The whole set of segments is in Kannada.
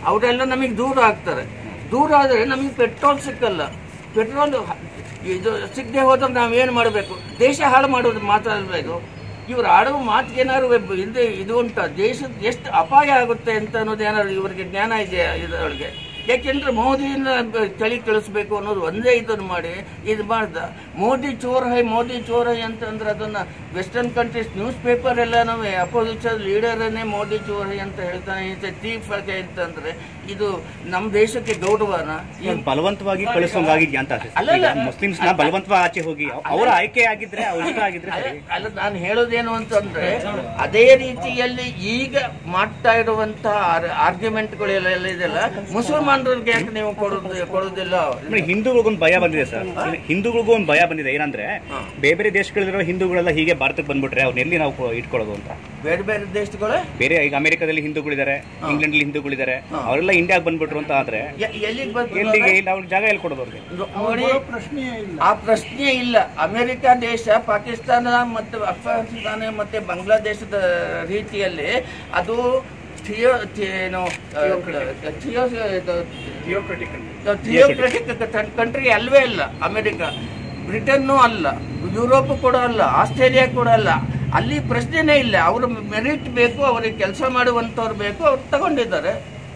ಅವರೆಲ್ಲ ನಮಗೆ ದೂರ ಆಗ್ತಾರೆ ದೂರ ಆದರೆ ನಮಗೆ ಪೆಟ್ರೋಲ್ ಸಿಕ್ಕಲ್ಲ ಪೆಟ್ರೋಲ್ ಇದು ಸಿಗದೆ ಹೋದ್ರೆ ನಾವೇನು ಮಾಡಬೇಕು ದೇಶ ಹಾಳು ಮಾಡೋದು ಮಾತಾಡಲ್ಲ ಇದು ಇವ್ರು ಆಡುವ ಮಾತಿಗೆ ಏನಾದ್ರು ಇದು ಇದು ಉಂಟ ದೇಶದ ಎಷ್ಟು ಅಪಾಯ ಆಗುತ್ತೆ ಅಂತ ಅನ್ನೋದು ಏನಾದ್ರು ಇವರಿಗೆ ಜ್ಞಾನ ಇದೆ ಇದರೊಳಗೆ ಯಾಕೆಂದ್ರೆ ಮೋದಿಯಿಂದ ತಳಿ ಕಳಿಸ್ಬೇಕು ಅನ್ನೋದು ಒಂದೇ ಇದನ್ನು ಮಾಡಿ ಇದು ಮಾಡ್ದ ಮೋದಿ ಚೋರ್ ಹೈ ಮೋದಿ ಚೋರ್ ಹೈ ಅಂತಂದ್ರೆ ಅದನ್ನ ವೆಸ್ಟರ್ನ್ ಕಂಟ್ರೀಸ್ ನ್ಯೂಸ್ ಪೇಪರ್ ಎಲ್ಲನೂ ಅಪೋಸಿಷನ್ ಲೀಡರನ್ನೇ ಮೋದಿ ಚೋರ್ ಹೈ ಅಂತ ಹೇಳ್ತಾನೆ ಇಂಥ ತೀಫ್ ಅಂತಂದ್ರೆ ಇದು ನಮ್ಮ ದೇಶಕ್ಕೆ ಗೌರವನ ಈ ಇವಾಗ ಬಲವಂತವಾಗಿ ಕಳಿಸೋಂಗಾಗಿದ್ಯಾ ಅಂತ ಅಲ್ಲಲ್ಲ. ಮುಸ್ಲಿಮ್ಸ್ ನ ಬಲವಂತವಾಗಿ ಆಚೆ ಹೋಗಿ ಅವರ ಆಯ್ಕೆ ಆಗಿದ್ರೆ ಅವ್ರ ಇಷ್ಟ ಆಗಿದ್ರೆ ಅಲ್ಲ ಸರಿ. ಅಲ್ಲ ನಾನು ಹೇಳೋದೇನು ಅಂತಂದ್ರೆ ಅದೇ ರೀತಿಯಲ್ಲಿ ಈಗ ಮಾಡ್ತಾ ಇರುವಂತಹ ಆರ್ಗ್ಯುಮೆಂಟ್ಗಳೆಲ್ಲ ಇದೆಲ್ಲ ಮುಸಲ್ಮಾನರಿಗೆ ಯಾಕೆ ನೀವು ಕೊಡೋದು ಕೊಡೋದಿಲ್ಲ ಅಂದ್ರೆ ಹಿಂದೂಗಳಿಗೊಂದು ಭಯ ಬಂದಿದೆ ಸರ್ ಹಿಂದೂಗಳಿಗೂ ಒಂದು ಭಯ ಬಂದಿದೆ ಏನಂದ್ರೆ ಬೇರೆ ಬೇರೆ ದೇಶಗಳಲ್ಲಿರೋ ಹಿಂದೂಗಳೆಲ್ಲ ಹೀಗೆ ಭಾರತಕ್ಕೆ ಬಂದ್ಬಿಟ್ರೆ ಅವ್ರನ್ನ ಎಲ್ಲಿ ನಾವು ಕೊ- ಇಟ್ಕೊಳ್ಳೋದು ಅಂತ ಬೇರೆ ಬೇರೆ ದೇಶಗಳು ಬೇರೆ ಈಗ ಅಮೆರಿಕದಲ್ಲಿ ಹಿಂದೂಗಳಿದ್ದಾರೆ ಇಂಗ್ಲೆಂಡ್ ಅಲ್ಲಿ ಹಿಂದೂಗಳಿದ್ದಾರೆ ಅವರೆಲ್ಲ ಇಂಡಿಯಾಗೆ ಬಂದ್ಬಿಟ್ರು ಅಂತ ಆದ್ರೆ ಎ- ಎಲ್ಲಿಗೆ ಬಂತು ಎಲ್ಲಿಗೆ ಇಲ್ಲಿ ಅವ್ರ ಜಾಗ ಎಲ್ಲಿ ಕೊಡೋದು ಅವ್ರಿಗೆ ನೋಡಿ ಆ ಪ್ರಶ್ನೆ ಇಲ್ಲ ಅಮೆರಿಕ ದೇಶ ಪಾಕಿಸ್ತಾನ ಮತ್ತು ಅಫ್ಘಾನಿಸ್ತಾನ ಮತ್ತೆ ಬಾಂಗ್ಲಾದೇಶದ ರೀತಿಯಲ್ಲಿ ಅದು ಥಿಯೋ ಥಿ- ಏನು ಥಿಯೋ ಥಿಯೋಕ್ರೆಟಿಕ್ ಕಂಟ್ರಿ ಅಲ್ವೇ ಇಲ್ಲ ಅಮೆರಿಕ ಬ್ರಿಟನ್ನೂ ಅಲ್ಲ ಯುರೋಪ್ ಕೂಡ ಅಲ್ಲ ಆಸ್ಟ್ರೇಲಿಯಾ ಕೂಡ ಅಲ್ಲ ಅಲ್ಲಿ ಪ್ರಶ್ನೆನೇ ಇಲ್ಲ ಅವ್ರ ಮೆರಿಟ್ ಬೇಕು ಅವರಿಗೆ ಕೆಲಸ ಮಾಡುವಂಥವ್ರು ಬೇಕು ಅವ್ರು ತಗೊಂಡಿದ್ದಾರೆ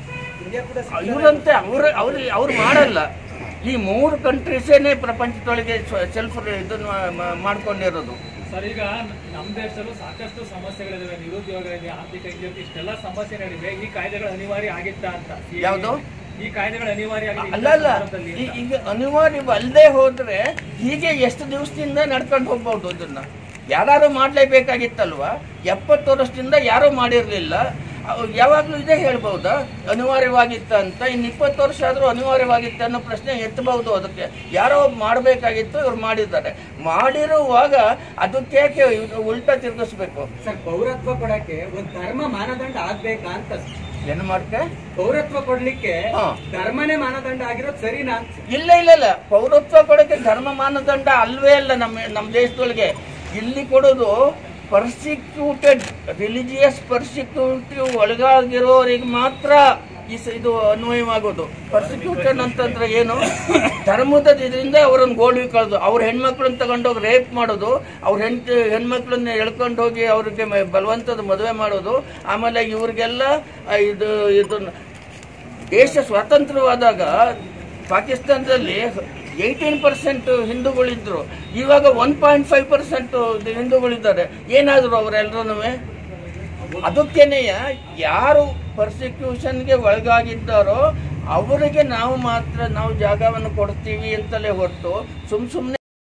ಇವರಂತೆ ಅವ್ರ ಅವ್ರು ಅವ್ರು ಮಾಡಲ್ಲ ಈ ಮೂರು ಕಂಟ್ರೀಸೇನೆ ಪ್ರಪಂಚದೊಳಗೆ ಸೆಲ್ಫ್ ಇದನ್ನು ಮ- ಮಾಡ್ಕೊಂಡಿರೋದು ಸರ್ ಈಗ ನಮ್ಮ ದೇಶದಲ್ಲೂ ಸಾಕಷ್ಟು ಸಮಸ್ಯೆಗಳಿದಾವೆ ನಿರುದ್ಯೋಗ ಇದೆ ಆರ್ಥಿಕ ಇದ್ಯೋಗ ಇಷ್ಟೆಲ್ಲ ಸಮಸ್ಯೆ ನಡಿವೆ ಈ ಕಾಯ್ದೆಗಳು ಅನಿವಾರ್ಯ ಆಗಿತ್ತಾ ಅಂತ CAA ಯಾವುದು? ಈ ಕಾಯ್ದೆಗಳು ಅನಿವಾರ್ಯ ಆಗಿದೆ ಅಲ್ಲ ಅಲ್ಲ ಈ- ಈಗ ಅನಿವಾರ್ಯ ಅಲ್ಲದೆ ಹೋದ್ರೆ ಹೀಗೆ ಎಷ್ಟು ದಿವಸದಿಂದ ನಡ್ಕೊಂಡು ಹೋಗ್ಬೋದು ಇದನ್ನ ಯಾರು ಮಾಡ್ಲೇಬೇಕಾಗಿತ್ತಲ್ವಾ ಎಪ್ಪತ್ತು ವರ್ಷದಿಂದ ಯಾರೂ ಮಾಡಿರ್ಲಿಲ್ಲ ಅವ್ ಯಾವಾಗ್ಲೂ ಇದೇ ಹೇಳ್ಬಹುದಾ ಅನಿವಾರ್ಯವಾಗಿತ್ತ ಅಂತ ಇನ್ನು ಇಪ್ಪತ್ತು ವರ್ಷ ಆದ್ರೂ ಅನಿವಾರ್ಯವಾಗಿತ್ತ ಅನ್ನೋ ಪ್ರಶ್ನೆ ಎತ್ತಬಹುದು ಅದಕ್ಕೆ ಯಾರೋ ಮಾಡಬೇಕಾಗಿತ್ತು ಇವ್ರು ಮಾಡಿದ್ದಾರೆ ಮಾಡಿರುವಾಗ ಅದಕ್ಕೆ ಯಾಕೆ ಇವ್ರು ಉಲ್ಟಾ ತಿರ್ಗಿಸ್ಬೇಕು ಸರ್ ಪೌರತ್ವ ಕೊಡಕ್ಕೆ ಒಂದ್ ಧರ್ಮ ಮಾನದಂಡ ಆಗ್ಬೇಕಾ ಅಂತ ಸರ್. ಏನು ಮಾಡ್ಕೆ ಪೌರತ್ವ ಕೊಡ್ಲಿಕ್ಕೆ ಹಾ. ಧರ್ಮನೇ ಮಾನದಂಡ ಆಗಿರೋದು ಸರಿನಾ ಅಂತ ಸರ್. ಇಲ್ಲ ಇಲ್ಲ ಇಲ್ಲ ಪೌರತ್ವ ಕೊಡಕ್ಕೆ ಧರ್ಮ ಮಾನದಂಡ ಅಲ್ವೇ ಅಲ್ಲ ನಮ್ಮ ನಮ್ಮ ದೇಶದೊಳಗೆ ಇಲ್ಲಿ ಕೊಡೋದು ಪರ್ಸಿಕ್ಯೂಟೆಡ್ ರಿಲಿಜಿಯಸ್ ಪರ್ಸಿಕ್ಯೂಟಿವ್ ಒಳಗಾಗಿರೋರಿಗೆ ಮಾತ್ರ ಈ ಸ- ಇದು ಅನ್ವಯವಾಗೋದು ಪರ್ಸಿಕ್ಯೂಟೆಡ್ ಅಂತಂದ್ರೆ ಏನು ಧರ್ಮದ ಇದರಿಂದ ಅವರನ್ನು ಗೋಳ್ವಿ ಕಳೆದು ಅವ್ರ ಹೆಣ್ಮಕ್ಳನ್ನ ತಗೊಂಡೋಗಿ ರೇಪ್ ಮಾಡೋದು ಅವ್ರ ಹೆಣ್ ಹೆಣ್ಮಕ್ಳನ್ನ ಎಳ್ಕೊಂಡು ಹೋಗಿ ಅವ್ರಿಗೆ ಮ- ಬಲವಂತದ ಮದುವೆ ಮಾಡೋದು ಆಮೇಲೆ ಇವ್ರಿಗೆಲ್ಲ ಆ, ಇದು ಇದನ್ನ ದೇಶ ಸ್ವಾತಂತ್ರ್ಯವಾದಾಗ ಪಾಕಿಸ್ತಾನದಲ್ಲಿ ಏಯ್ಟೀನ್ ಪರ್ಸೆಂಟ್ ಹಿಂದೂಗಳಿದ್ರು ಇವಾಗ ಒನ್ ಪಾಯಿಂಟ್ ಫೈವ್ ಪರ್ಸೆಂಟ್ ಹಿಂದೂಗಳಿದ್ದಾರೆ ಏನಾದ್ರು ಅವರೆಲ್ಲರೂ ಅದಕ್ಕೇನೆ ಯಾರು ಪರ್ಸಿಕ್ಯೂಷನ್ಗೆ ಒಳಗಾಗಿದ್ದಾರೋ ಅವರಿಗೆ ನಾವು ಮಾತ್ರ ನಾವು ಜಾಗವನ್ನು ಕೊಡ್ತೀವಿ ಅಂತಲೇ ಹೊರತು ಸುಮ್ ಸುಮ್ಮನೆ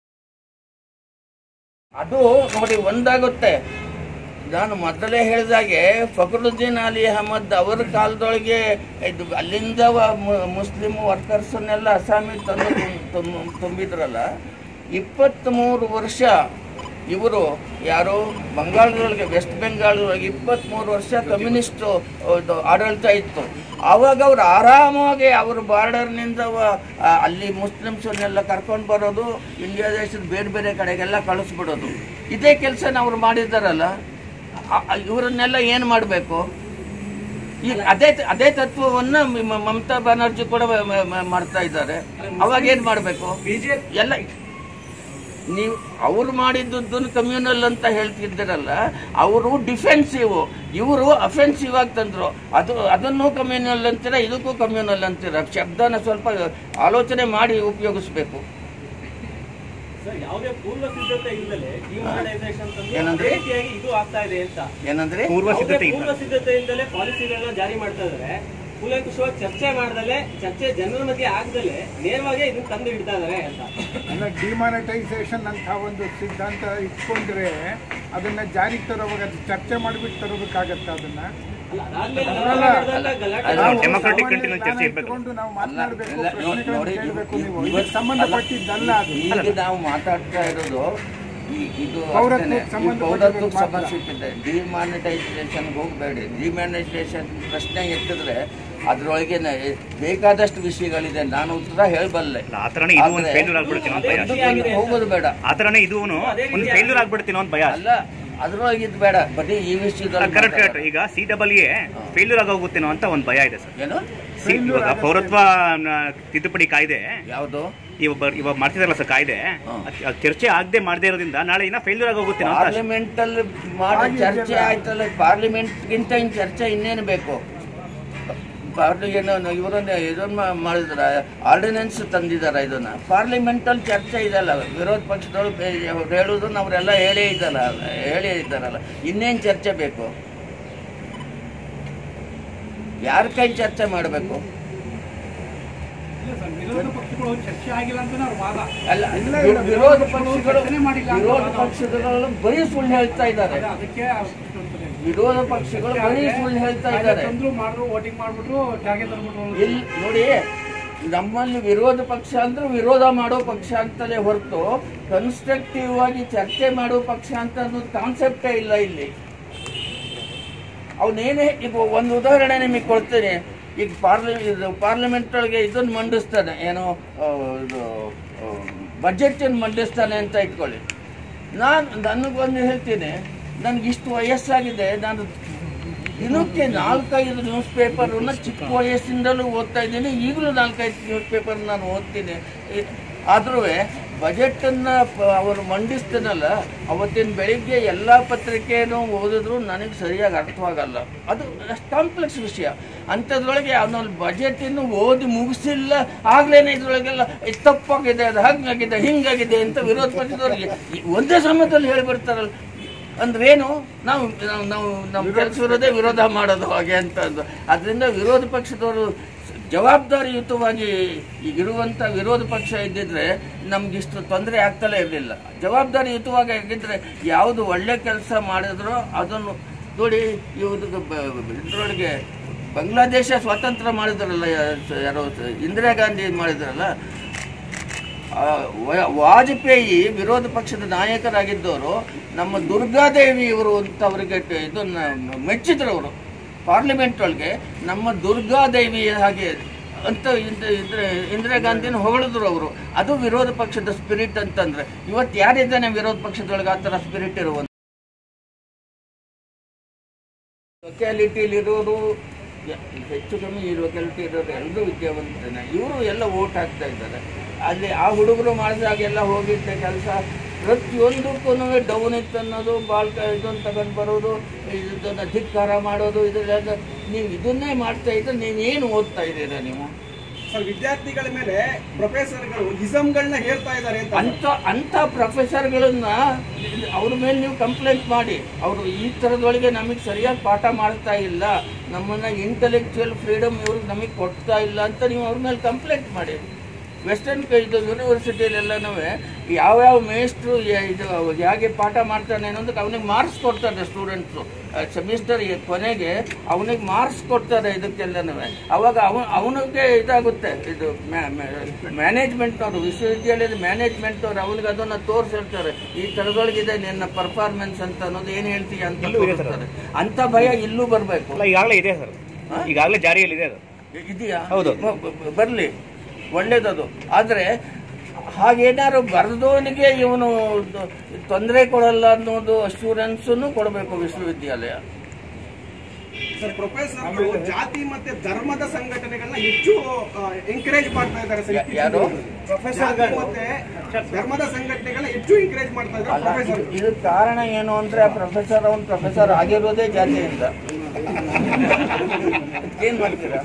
ಅದು ನೋಡಿ ಒಂದಾಗುತ್ತೆ ನಾನು ಮೊದಲೇ ಹೇಳಿದಾಗೆ ಫಕ್ರುದ್ದೀನ್ ಅಲಿ ಅಹಮದ್ ಅವರ ಕಾಲದೊಳಗೆ ಇದು ಅಲ್ಲಿಂದ ವ- ಮು- ಮುಸ್ಲಿಂ ವರ್ಕರ್ಸನ್ನೆಲ್ಲ ಅಸ್ಸಾಮಿ ತಂದು ತುಂ- ತುಂ- ತುಂಬಿದ್ರಲ್ಲ ಇಪ್ಪತ್ತ್ಮೂರು ವರ್ಷ ಇವರು ಯಾರು ಬಂಗಾಳದೊಳಗೆ ವೆಸ್ಟ್ ಬೆಂಗಾಳದೊಳಗೆ ಇಪ್ಪತ್ತ್ಮೂರು ವರ್ಷ ಕಮ್ಯುನಿಸ್ಟ್ ಇದು ಆಡಳಿತ ಇತ್ತು ಆವಾಗ ಅವ್ರು ಆರಾಮಾಗಿ ಅವ್ರ ಬಾರ್ಡರ್ನಿಂದ ವ- ಆ, ಅಲ್ಲಿ ಮುಸ್ಲಿಮ್ಸನ್ನೆಲ್ಲ ಕರ್ಕೊಂಡು ಬರೋದು ಇಂಡಿಯಾ ದೇಶದ ಬೇರೆ ಬೇರೆ ಕಡೆಗೆಲ್ಲ ಕಳಿಸ್ಬಿಡೋದು ಇದೇ ಕೆಲಸನ ಅವ್ರು ಮಾಡಿದ್ದಾರಲ್ಲ ಆ- ಆ, ಇವರನ್ನೆಲ್ಲ ಏನು ಮಾಡಬೇಕು ಈಗ ಅದೇ ಅದೇ ತತ್ವವನ್ನ ಮ- ಮಮತಾ ಬ್ಯಾನರ್ಜಿ ಕೂಡ ಮ- ಮ- ಮ- ಮಾಡ್ತಾ ಇದ್ದಾರೆ ಅವಾಗ ಏನ್ ಮಾಡಬೇಕು ಎಲ್ಲ ನೀವು ಅವ್ರು ಮಾಡಿದ್ದನ್ನು ಕಮ್ಯುನಲ್ ಅಂತ ಹೇಳ್ತಿದ್ದೀರಲ್ಲ ಅವರು ಡಿಫೆನ್ಸಿವ್ ಇವರು ಅಫೆನ್ಸಿವ್ ಆಗಿ ತಂದ್ರು ಅದು ಅದನ್ನು ಕಮ್ಯುನಲ್ ಅಂತೀರ ಇದಕ್ಕೂ ಕಮ್ಯುನಲ್ ಅಂತೀರ ಶಬ್ದನ ಸ್ವಲ್ಪ ಆಲೋಚನೆ ಮಾಡಿ ಉಪಯೋಗಿಸ್ಬೇಕು ಸರ್ ಯಾವುದೇ ಪೂರ್ವ ಸಿದ್ಧತೆ ಇಲ್ಲದೆ ಡಿಮಾನಿಟೈಸೇಷನ್ ಏನಂದ್ರೆ? ರೀತಿಯಾಗಿ ಇದು ಆಗ್ತಾ ಇದೆ ಅಂತ ಏನಂದ್ರೆ ಪೂರ್ವ ಯಾವುದೇ ಸಿದ್ಧತೆ ಇಲ್ಲ ಪೂರ್ವ ಸಿದ್ಧತೆಯಿಂದಲೇ ಪಾಲಿಸಿಗಳನ್ನ ಜಾರಿ ಮಾಡ್ತಾ ಇದಾರೆ ಕೂಲಂಕುಷವಾಗಿ ಚರ್ಚೆ ಮಾಡ್ದಲೆ ಚರ್ಚೆ ಜನರ ಮಧ್ಯೆ ಆಗದಲೆ ನೇರವಾಗಿ ಇದನ್ನ ತಂದು ಹಿಡ್ತಾ ಇದಾರೆ ಅಂತ ಅಲ್ಲ ಡಿಮಾನಿಟೈಸೇಷನ್ ಅಂತ ಒಂದು ಸಿದ್ಧಾಂತ ಇಟ್ಕೊಂಡ್ರೆ ಅದನ್ನ ಜಾರಿಗೆ ತರೋವಾಗ ಅದು ಚರ್ಚೆ ಮಾಡಿಬಿಟ್ಟು ತರೋದಕ್ಕಾಗತ್ತ ಅದನ್ನ ಅಲ್ಲ ಅದಾದ್ಮೇಲೆ ಅಲ್ಲ. ನಡೆದಲ್ಲ ಗಲಾಟೆ ಅಲ್ಲ. ನಾವು democratic ಸಾಮಾನ್ಯ country ನಲ್ಲಿ ಚರ್ಚೆ ಜ್ಞಾನ ಇರ್ಬೇಕು. ಇಟ್ಕೊಂಡು ನಾವು ಮಾತನಾಡಬೇಕು ಇಲ್ಲ, ನೋಡಿ, ಪ್ರಶ್ನೆಗಳನ್ನು ನೋಡಿ, ಕೇಳಬೇಕು ಇವ್- ನೀವು ಇವ್- ಇದಕ್ಕೆ ಸಂಬಂಧಪಟ್ಟಿದ್ದಲ್ಲ ಅದು ಈಗ ನಾವು ಮಾತಾಡ್ತಾ ಇರೋದು ಈ- ಇದು ಪೌರತ್ವಕ್ಕೆ ಅಷ್ಟೇನೆ. ಈ ಸಂಬಂಧಪಟ್ಟಿರೋದು ಪೌರತ್ವಕ್ಕೆ ಮಾತ್ರ. ಸಂಬಂಧಿಸಿದೆ ಡಿಮಾನಿಟೈಸೇಷನ್ಗೆ ಹೋಗಬೇಡಿ ಡಿಮಾನಿಟೈಸೇಷನ್ ಪ್ರಶ್ನೆ ಎತ್ತಿದ್ರೆ ಅದರೊಳಗೆ ಬೇಕಾದಷ್ಟು ವಿಷಯಗಳಿದೆ ನಾನು ಉತ್ತರ ಹೇಳಬಲ್ಲೆ ಅಲ್ಲ, ಆ ಥರನೇ ಇದು ಒಂದು ಆದ್ರೆ failure ಆಗ್ಬಿಡುತ್ತೆ ಅನ್ನೋ ಭಯ ಒಂದಕ್ಕೊಂದು ಹೋಗೋದು ಬೇಡ ಆ ಥರನೇ ಇದು ಒಂದು ಫೇಲ್ಯೂರ್ ಆಗ್ಬಿಡ್ತೀನೋ ಅಂತ ಭಯ ಅಲ್ಲ ಅದ್ರೊಳಗಿದ್ ಬೇಡ ಬರೀ ಈ ವಿಷಯದಲ್ಲಿ ಕರೆಕ್ಟ್ ಕರೆಕ್ಟ್ ಮಾತಾಡ. ಈಗ ಸಿ ಡಬಲ್ ಎ ಫೇಲ್ಯೂರ್ ಆಗೋಗುತ್ತೇನೋ ಅಂತ ಒಂದು ಭಯ ಇದೆ ಸರ್ ಏನು ಸಿ ಇವಾಗ ಪೌರತ್ವ ನ, ತಿದ್ದುಪಡಿ ಕಾಯ್ದೆ ಯಾವುದು ಇವಾಗ ಬರ್- ಇವಾಗ ಮಾಡ್ತಿದಾರಲ್ಲ ಸರ್ ಕಾಯ್ದೆ ಹಾ. ಅದ್- ಅದ್ ಚರ್ಚೆ ಆಗದೆ ಮಾಡದೇ ಇರೋದ್ರಿಂದ ನಾಳೆ ಇನ್ನ ಫೇಲ್ಯೂರ್ ಆಗೋಗುತ್ತೇನೋ ಅಂತ ಅಷ್ಟೇ. ಪಾರ್ಲಿಮೆಂಟ್ ಅಲ್ಲಿ ಮಾಡೋ ಚರ್ಚೆ ಆಯ್ತಲ್ಲ ಪಾರ್ಲಿಮೆಂಟ್ಗಿಂತ ಇನ್ ಚರ್ಚೆ ಇನ್ನೇನು ಬೇಕು ಪಾರ್ಲಿ ಏನೋ ಇವರನ್ನ ಇದನ್ನ ಮಾ- ಮಾಡಿದ್ರ ಆರ್ಡಿನೆನ್ಸ್ ತಂದಿದಾರ ಇದನ್ನ ಪಾರ್ಲಿಮೆಂಟ್ ಅಲ್ಲಿ ಚರ್ಚೆ ಇದಲ್ಲ ವಿರೋಧ ಪಕ್ಷದವ್ರು ಬೇ- ಹೇಳುದನ್ನ ಅವರೆಲ್ಲ ಹೇಳೇ ಇದ್ದಲ್ಲ ಹೇಳೇ ಇದ್ದಾರಲ್ಲ ಇನ್ನೇನು ಚರ್ಚೆ ಬೇಕು ಯಾರ ಕೈ ಚರ್ಚೆ ಮಾಡಬೇಕು ವಿರೋಧ ಪಕ್ಷಗಳು ಚರ್ಚೆ ಆಗಿಲ್ಲ ಅಂತ ಅವ್ರ ವಾದ ಅಲ್ಲ ವಿ- ವಿರೋಧ ಪಕ್ಷಗಳು ವಿರೋಧ ಪಕ್ಷಗಳು ಬರೀ ಸುಳ್ಳು ಹೇಳ್ತಾ ಇದ್ದಾರೆ ಅದಕ್ಕೆ ಅಷ್ಟೊಂದು ವಿರೋಧ ಪಕ್ಷಗಳು ಬರೀ ಸುಳ್ಳು ಹೇಳ್ತಾ ಇದ್ದಾರೆ ತಂದ್ರು ಮಾಡ್ರು ವೋಟಿಂಗ್ ಮಾಡ್ಬಿಟ್ರು ಜಾಗೆ ತಂದ್ಬಿಟ್ರು ಇಲ್ಲಿ ನೋಡಿ ನಮ್ಮಲ್ಲಿ ವಿರೋಧ ಪಕ್ಷ ಅಂದ್ರೆ ವಿರೋಧ ಮಾಡೋ ಪಕ್ಷ ಅಂತಲೇ ಹೊರತು ಕನ್ಸ್ಟ್ರಕ್ಟಿವ್ ಆಗಿ ಚರ್ಚೆ ಮಾಡೋ ಪಕ್ಷ ಅಂತ ಅನ್ನೋದು ಕಾನ್ಸೆಪ್ಟೇ ಇಲ್ಲ ಇಲ್ಲಿ ಅವನೇನೇ ಈಗ ಒಂದು ಉದಾಹರಣೆ ನಿಮಗೆ ಕೊಡ್ತೇನೆ ಈಗ ಪಾರ್ಲಿ ಇದು ಪಾರ್ಲಿಮೆಂಟ್ ಒಳಗೆ ಇದನ್ನು ಮಂಡಿಸ್ತಾನೆ ಏನೋ ಆ, ಇದು ಬಜೆಟ್ ಮಂಡಿಸ್ತಾನೆ ಅಂತ ಇಟ್ಕೊಳ್ಳಿ ನಾನು ನನಗೊಂದು ಹೇಳ್ತೀನಿ ನನಗೆ ಇಷ್ಟು ವಯಸ್ಸಾಗಿದೆ ನಾನು ದಿನಕ್ಕೆ ನಾಲ್ಕೈದು ನ್ಯೂಸ್ ಪೇಪರನ್ನ ಚಿಕ್ಕ ವಯಸ್ಸಿಂದಲೂ ಓದ್ತಾ ಇದ್ದೀನಿ ಈಗಲೂ ನಾಲ್ಕೈದು ನ್ಯೂಸ್ ಪೇಪರ್ ನಾನು ಓದ್ತೀನಿ ಆದ್ರೂ ಬಜೆಟನ್ನು ಅವರು ಮಂಡಿಸ್ತಾನಲ್ಲ ಅವತ್ತಿನ ಬೆಳಿಗ್ಗೆ ಎಲ್ಲ ಪತ್ರಿಕೆಯನ್ನು ಓದಿದ್ರು ನನಗೆ ಸರಿಯಾಗಿ ಅರ್ಥವಾಗಲ್ಲ ಅದು ಅಷ್ಟು ಕಾಂಪ್ಲೆಕ್ಸ್ ವಿಷಯ ಅಂಥದ್ರೊಳಗೆ ಅವನಲ್ಲಿ ಬಜೆಟ್ ಇನ್ನು ಓದಿ ಮುಗಿಸಿಲ್ಲ ಆಗ್ಲೇನೆ ಇದ್ರೊಳಗೆಲ್ಲ ಇದು ತಪ್ಪಾಗಿದೆ ಅದು ಹಾಗಾಗಿದೆ ಹಿಂಗಾಗಿದೆ ಅಂತ ವಿರೋಧ ಪಕ್ಷದವ್ರಿಗೆ ಈ ಒಂದೇ ಸಮಯದಲ್ಲಿ ಹೇಳಿ ಬರ್ತಾರಲ್ಲ ಅಂದ್ರೇನು ನಾವು ನಾವು- ನಾವು ನಮ್ಮ ಕೆಲಸ ಇರೋದೇ ವಿರೋಧ ಮಾಡೋದು ಹಾಗೆ ಅಂತ ಅಂದು ಅದರಿಂದ ವಿರೋಧ ಪಕ್ಷದವರು ಜವಾಬ್ದಾರಿಯುತವಾಗಿ ಈಗಿರುವಂಥ ವಿರೋಧ ಪಕ್ಷ ಇದ್ದಿದ್ರೆ ನಮ್ಗಿಷ್ಟು ತೊಂದರೆ ಆಗ್ತಲೇ ಇರಲಿಲ್ಲ ಜವಾಬ್ದಾರಿಯುತವಾಗಿ ಆಗಿದ್ರೆ ಯಾವುದು ಒಳ್ಳೆ ಕೆಲಸ ಮಾಡಿದ್ರೋ ಅದನ್ನು ನೋಡಿ ಇವ್ರದ್ದು ಇದರೊಳಗೆ ಬಾಂಗ್ಲಾದೇಶ ಸ್ವಾತಂತ್ರ್ಯ ಮಾಡಿದ್ರಲ್ಲ ಯಾ- ಯಾರೋ ಇಂದಿರಾ ಗಾಂಧಿ ಮಾಡಿದ್ರಲ್ಲ ಆ, ವ- ವಾಜಪೇಯಿ ವಿರೋಧ ಪಕ್ಷದ ನಾಯಕರಾಗಿದ್ದವರು ನಮ್ಮ ದುರ್ಗಾದೇವಿ ಇವರು ಅಂತ ಅವರಿಗೆ ಟ- ಇದನ್ನ ಮೆಚ್ಚಿದ್ರು ಅವರು ಪಾರ್ಲಿಮೆಂಟ್ ಒಳಗೆ ನಮ್ಮ ದುರ್ಗಾದೇವಿ ಹಾಗೆ ಅಂತ ಇಂದ- ಇದ್ರ- ಇಂದಿರಾ ಗಾಂಧಿನ ಹೊಗಳಿದ್ರು ಅವರು ಅದು ವಿರೋಧ ಪಕ್ಷದ ಸ್ಪಿರಿಟ್ ಅಂತಂದ್ರೆ ಇವತ್ತು ಯಾರಿದ್ದಾನೆ ವಿರೋಧ ಪಕ್ಷದೊಳಗೆ ಆ ಥರ ಸ್ಪಿರಿಟ್ ಇರುವಂತ ಲೊಕ್ಯಾಲಿಟಿಲಿರೋರು ಹೆಚ್ಚು ಕಮ್ಮಿ ಈ ಲೊಕ್ಯಾಲಿಟಿ ಇರೋರು ಎಲ್ಲರೂ ವಿದ್ಯಾವಂತರೇ ಇವರು ಎಲ್ಲ ಓಟ್ ಹಾಕ್ತಾ ಇದ್ದಾರೆ ಅಲ್ಲಿ ಆ ಹುಡುಗರು ಮಾಡಿದಾಗೆಲ್ಲ ಹೋಗಿದ್ದ ಕೆಲಸ ಪ್ರತಿಯೊಂದಕ್ಕೂ ಡೌನ್ ಇತ್ತು ಅನ್ನೋದು ಬಾಲ್ಕ ಇದನ್ನು ತಗೊಂಡು ಬರೋದು ಇದನ್ನು ಧಿಕ್ಕಾರ ಮಾಡೋದು ಇದೆಲ್ಲ ನೀವು ಇದನ್ನೇ ಮಾಡ್ತಾ ಇದ್ರೆ ನೀವೇನು ಓದ್ತಾ ಇದ್ದೀರಾ ನೀವು ಸರ್ ವಿದ್ಯಾರ್ಥಿಗಳ ಮೇಲೆ ಪ್ರೊಫೆಸರ್ಗಳು ಇಸಮ್ಗಳನ್ನ ಹೇರ್ತಾ ಇದ್ದಾರೆ ಅಂತ ಅಂತ ಅಂತ ಪ್ರೊಫೆಸರ್ಗಳನ್ನ ಅವ್ರ ಮೇಲೆ ನೀವು ಕಂಪ್ಲೇಂಟ್ ಮಾಡಿ ಅವರು ಈ ಥರದೊಳಗೆ ನಮಗೆ ಸರಿಯಾಗಿ ಪಾಠ ಮಾಡ್ತಾ ಇಲ್ಲ ನಮ್ಮನ್ನ ಇಂಟೆಲೆಕ್ಚುಯಲ್ ಫ್ರೀಡಮ್ ಇವ್ರಿಗೆ ನಮಗೆ ಕೊಡ್ತಾ ಇಲ್ಲ ಅಂತ ನೀವು ಅವ್ರ ಮೇಲೆ ಕಂಪ್ಲೇಂಟ್ ಮಾಡಿ ವೆಸ್ಟರ್ನ್ ಇದು ಯೂನಿವರ್ಸಿಟಿಯಲ್ಲೆಲ್ಲನೂ ಯಾವ್ಯಾವ ಮೇಸ್ಟ್ರು ಇದು ಹೇಗೆ ಪಾಠ ಮಾಡ್ತಾನೆ ಅನ್ನೋದಕ್ಕೆ ಅವನಿಗೆ ಮಾರ್ಕ್ಸ್ ಕೊಡ್ತಾರೆ ಸ್ಟೂಡೆಂಟ್ಸು ಸೆಮಿಸ್ಟರ್ ಕೊನೆಗೆ ಅವನಿಗೆ ಮಾರ್ಕ್ಸ್ ಕೊಡ್ತಾರೆ ಇದಕ್ಕೆಲ್ಲನೂ ಅವಾಗ ಅವ ಅವನಿಗೆ ಇದಾಗುತ್ತೆ ಇದು ಮ್ಯಾನೇಜ್ಮೆಂಟ್ನವರು ವಿಶ್ವವಿದ್ಯಾಲಯದ ಮ್ಯಾನೇಜ್ಮೆಂಟ್ನವ್ರು ಅವನಿಗೆ ಅದನ್ನು ತೋರಿಸಿರ್ತಾರೆ ಈ ಥರದೊಳಗಿದೆ ನಿನ್ನ ಪರ್ಫಾರ್ಮೆನ್ಸ್ ಅಂತ ಅನ್ನೋದು ಏನು ಹೇಳ್ತೀಯ ಅಂತ ಇಲ್ಲೂ ಇದೆ ಸರ್ ತೋರಿಸ್ತಾರೆ ಅಂತ ಭಯ ಇಲ್ಲೂ ಬರಬೇಕು ಅಲ್ಲ ಈಗಾಗಲೇ ಇದೆ ಸರ್ ಈಗಾಗಲೇ ಜಾರಿಯಲ್ಲಿ ಇದೆ ಅದು ಇದೆಯಾ ಹೌದು. ಬ- ಬ- ಬರ್ಲಿ ಒಳ್ಳೇದದು ಆದ್ರೆ ಹಾಗೇನಾದ್ರು ಬರೆದವನಿಗೆ ಇವನು ತೊಂದರೆ ಕೊಡಲ್ಲ ಅನ್ನೋದು ಅಶ್ಯೂರೆನ್ಸನ್ನು ಕೊಡಬೇಕು ವಿಶ್ವವಿದ್ಯಾಲಯ ಸರ್ ಪ್ರೊಫೆಸರ್ಗಳು ಜಾತಿ ಮತ್ತೆ ಧರ್ಮದ ಸಂಘಟನೆಗಳನ್ನ ಹೆಚ್ಚು ಎಂಕರೇಜ್ ಮಾಡ್ತಾ ಇದ್ದಾರೆ ಸರ್ ಯಾ- ಯಾರು? ಪ್ರೊಫೆಸರ್ ಮತ್ತೆ ಧರ್ಮದ ಸಂಘಟನೆಗಳನ್ನ ಹೆಚ್ಚು ಎಂಕರೇಜ್ ಮಾಡ್ತಾ ಇದ್ದಾರೆ ಅಲ್ಲ ಪ್ರೊಫೆಸರ್ ಇದು- ಇದು ಕಾರಣ ಏನು ಅಂದ್ರೆ ಪ್ರೊಫೆಸರ್ ಅವನ್ ಪ್ರೊಫೆಸರ್ ಆಗಿರೋದೇ ಜಾತಿಯಿಂದ ಏನ್ ಮಾಡ್ತೀರಾ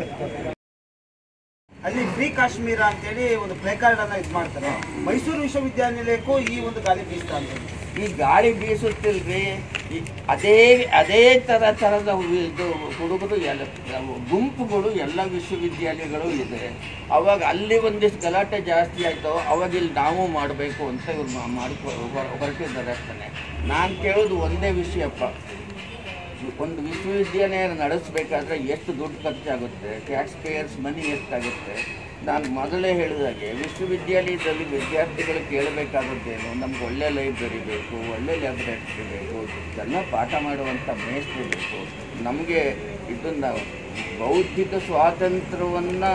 ಅಲ್ಲಿ ಫ್ರೀ ಕಾಶ್ಮೀರ ಅಂತೇಳಿ ಒಂದು ಪ್ಲೇ ಕಾರ್ಡ್ ಅನ್ನ ಇದು ಮಾಡ್ತಾರೆ ಮೈಸೂರು ವಿಶ್ವವಿದ್ಯಾನಿಲಯಕ್ಕೂ ಈ ಒಂದು ಗಾಳಿ ಬೀಸ್ತಾ ಅಂತ ಈ ಗಾಳಿ ಬೀಸುತ್ತಿಲ್ರಿ ಈ- ಅದೇ ಅದೇ ತರ ತರದ ವಿ- ಇದು ಹುಡುಗರು ಎಲ್ಲ ಗುಂಪುಗಳು ಎಲ್ಲ ವಿಶ್ವವಿದ್ಯಾಲಯಗಳು ಇದೆ ಅವಾಗ ಅಲ್ಲಿ ಒಂದಿಷ್ಟು ಗಲಾಟೆ ಜಾಸ್ತಿ ಆಯ್ತು ಅವಾಗ ಇಲ್ಲಿ ನಾವು ಮಾಡಬೇಕು ಅಂತ ಇವ್ರು ಮಾ- ಮಾಡ್ಕೊ ಹೊರ- ಹೊರಟಿದ್ದಾರೆ ಅಷ್ಟೇ ನಾನು ಕೇಳೋದು ಒಂದೇ ವಿಷಯಪ್ಪ ಒಂದು ವಿಶ್ವವಿದ್ಯಾಲಯ ನಡೆಸಬೇಕಾದ್ರೆ ಎಷ್ಟು ದುಡ್ಡು ಖರ್ಚಾಗುತ್ತೆ ಟ್ಯಾಕ್ಸ್ ಪೇಯರ್ಸ್ ಮನಿ ಎಷ್ಟಾಗುತ್ತೆ ನಾನು ಮೊದಲೇ ಹೇಳಿದಾಗೆ ವಿಶ್ವವಿದ್ಯಾಲಯದಲ್ಲಿ ವಿದ್ಯಾರ್ಥಿಗಳು ಕೇಳಬೇಕಾದದ್ದೇನು ನಮ್ಗೆ ಒಳ್ಳೆ ಲೈಬ್ರರಿ ಬೇಕು ಒಳ್ಳೆ ಲ್ಯಾಬ್ರೇಟರಿ ಬೇಕು ಚೆನ್ನಾಗಿ ಪಾಠ ಮಾಡುವಂಥ ಮೇಸ್ಟ್ರು ಬೇಕು ನಮಗೆ ಇದನ್ನು ಬೌದ್ಧಿಕ ಸ್ವಾತಂತ್ರ್ಯವನ್ನು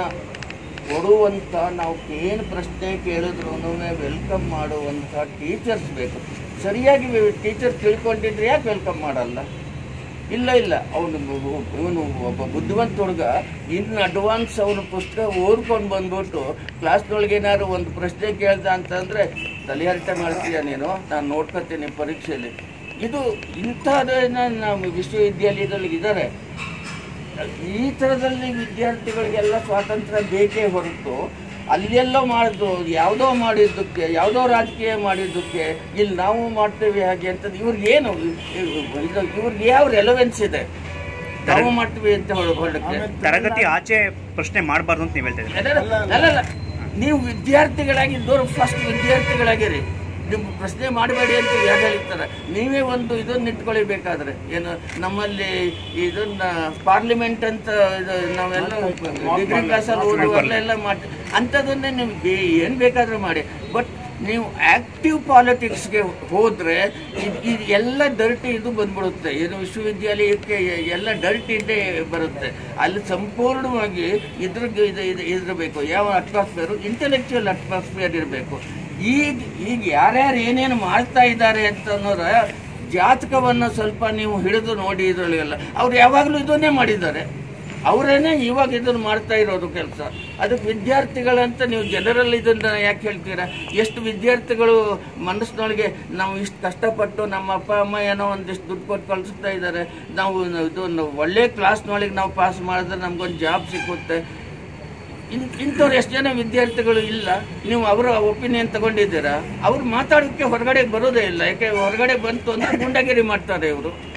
ಕೊಡುವಂಥ ನಾವು ಏನು ಪ್ರಶ್ನೆ ಕೇಳಿದ್ರು ವೆಲ್ಕಮ್ ಮಾಡುವಂಥ ಟೀಚರ್ಸ್ ಬೇಕು ಸರಿಯಾಗಿ ಟೀಚರ್ ತಿಳ್ಕೊಂಡಿದ್ರೆ ಯಾಕೆ ವೆಲ್ಕಮ್ ಮಾಡಲ್ಲ ಇಲ್ಲ ಇಲ್ಲ ಅವನು ಇವನು ಒಬ್ಬ ಬುದ್ಧಿವಂತ ಹುಡುಗ ಇನ್ನು ಅಡ್ವಾನ್ಸ್ ಅವನು ಪುಸ್ತಕ ಓದ್ಕೊಂಡು ಬಂದ್ಬಿಟ್ಟು ಕ್ಲಾಸ್ನೊಳಗೆ ಏನಾದ್ರು ಒಂದು ಪ್ರಶ್ನೆ ಕೇಳ್ದ ಅಂತಂದ್ರೆ ತಲೆಹರಟೆ ಮಾಡ್ತೀಯ ನೀನು ನಾನು ನೋಡ್ಕೊತೀನಿ ಪರೀಕ್ಷೆಯಲ್ಲಿ ಇದು ಇಂಥದನ್ನ ನಮ್ಮ ವಿಶ್ವವಿದ್ಯಾಲಯದಲ್ಲಿ ಇದ್ದಾರೆ ಈ ಥರದಲ್ಲಿ ವಿದ್ಯಾರ್ಥಿಗಳಿಗೆಲ್ಲ ಸ್ವಾತಂತ್ರ್ಯ ಬೇಕೇ ಹೊರತು ಅಲ್ಲೆಲ್ಲೋ ಮಾಡಿದ್ದು ಯಾವುದೋ ಮಾಡಿದ್ದಕ್ಕೆ ಯಾವುದೋ ರಾಜಕೀಯ ಮಾಡಿದ್ದಕ್ಕೆ ಇಲ್ಲಿ ನಾವು ಮಾಡ್ತೇವೆ ಹಾಗೆ ಅಂತ ಇವ್ರಿಗೇನು ಇದು ಇವ್ರಿಗೆ ಯಾವ ರೆಲವೆನ್ಸ್ ಇದೆ ನಾವು ಮಾಡ್ತೀವಿ ಅಂತ ಹೊರ- ಹೊರಡಕ್ಕೆ ತರಗತಿ ಆಚೆ ಪ್ರಶ್ನೆ ಮಾಡಬಾರ್ದು ಅಂತ ನೀವು ಹೇಳ್ತಾ ಇದ್ದೀರಿ ಅಲ್ಲ ಅಲ್ಲ ನೀವು ವಿದ್ಯಾರ್ಥಿಗಳಾಗಿದ್ದವರು ಫಸ್ಟ್ ವಿದ್ಯಾರ್ಥಿಗಳಾಗಿರಿ ನಿಮ್ಮ ಪ್ರಶ್ನೆ ಮಾಡಬೇಡಿ ಅಂತ ಯಾರು ಹೇಳ್ತಾರೆ ನೀವೇ ಒಂದು ಇದನ್ನ ಇಟ್ಕೊಳ್ಳಿ ಬೇಕಾದ್ರೆ ಏನು ನಮ್ಮಲ್ಲಿ ಇದನ್ನ ಪಾರ್ಲಿಮೆಂಟ್ ಅಂತ ಇದು ನಾವೆಲ್ಲ ಡಿಗ್ರಿ ಕ್ಲಾಸಲ್ಲಿ ಓದುವಲ್ಲೆಲ್ಲ ಮಾಡ್ತೀವಿ ಅಂಥದ್ದನ್ನೇ ನಿಮ್ಗೆ ಏನು ಬೇಕಾದ್ರೂ ಮಾಡಿ ಬಟ್ ನೀವು ಆಕ್ಟಿವ್ ಪಾಲಿಟಿಕ್ಸ್ಗೆ ಹೋದ್ರೆ ಇದು ಇದು ಎಲ್ಲ ಡರ್ಟಿ ಇದು ಬಂದ್ಬಿಡುತ್ತೆ ಏನು ವಿಶ್ವವಿದ್ಯಾಲಯಕ್ಕೆ ಎ- ಎಲ್ಲ ಡರ್ಟಿ ಇದ್ದೇ ಬರುತ್ತೆ ಅಲ್ಲಿ ಸಂಪೂರ್ಣವಾಗಿ ಇದ್ರ ಇದು ಇದು ಇದಿರಬೇಕು ಯಾವ ಅಟ್ಮಾಸ್ಫಿಯರು ಇಂಟೆಲೆಕ್ಚುಯಲ್ ಅಟ್ಮಾಸ್ಫಿಯರ್ ಇರಬೇಕು ಈಗ ಈಗ ಯಾರ್ಯಾರು ಏನೇನು ಮಾಡ್ತಾ ಇದ್ದಾರೆ ಅಂತ ಅನ್ನೋರ ಜಾತಕವನ್ನು ಸ್ವಲ್ಪ ನೀವು ಹಿಡಿದು ನೋಡಿ ಇದರೊಳಗೆಲ್ಲ ಅವ್ರು ಯಾವಾಗಲೂ ಇದನ್ನೇ ಮಾಡಿದ್ದಾರೆ ಅವರೇನೆ ಇವಾಗ ಇದನ್ನು ಮಾಡ್ತಾ ಇರೋದು ಕೆಲಸ ಅದಕ್ಕೆ ವಿದ್ಯಾರ್ಥಿಗಳಂತ ನೀವು ಜನರಲ್ ಇದನ್ನ ಯಾಕೆ ಹೇಳ್ತೀರಾ ಎಷ್ಟು ವಿದ್ಯಾರ್ಥಿಗಳು ಮನಸ್ಸಿನೊಳಗೆ ನಾವು ಇಷ್ಟು ಕಷ್ಟಪಟ್ಟು ನಮ್ಮ ಅಪ್ಪ ಅಮ್ಮ ಏನೋ ಒಂದಿಷ್ಟು ದುಡ್ಡು ಕೊಟ್ಟು ಕಳಿಸ್ತಾ ಇದ್ದಾರೆ ನಾವು ಇದೊಂದು ಒಳ್ಳೆ ಕ್ಲಾಸ್ನೊಳಗೆ ನಾವು ಪಾಸ್ ಮಾಡಿದ್ರೆ ನಮ್ಗೊಂದು ಜಾಬ್ ಸಿಕ್ಕುತ್ತೆ ಇನ್ ಇಂಥವ್ರು ಎಷ್ಟು ಜನ ವಿದ್ಯಾರ್ಥಿಗಳು ಇಲ್ಲ ನೀವು ಅವರ ಒಪಿನಿಯನ್ ತಗೊಂಡಿದ್ದೀರಾ ಅವ್ರು ಮಾತಾಡೋಕ್ಕೆ ಹೊರಗಡೆ ಬರೋದೇ ಇಲ್ಲ ಯಾಕೆ ಹೊರಗಡೆ ಬಂತು ಅಂದ್ರೆ ಗುಂಡಗಿರಿ ಮಾಡ್ತಾರೆ ಇವರು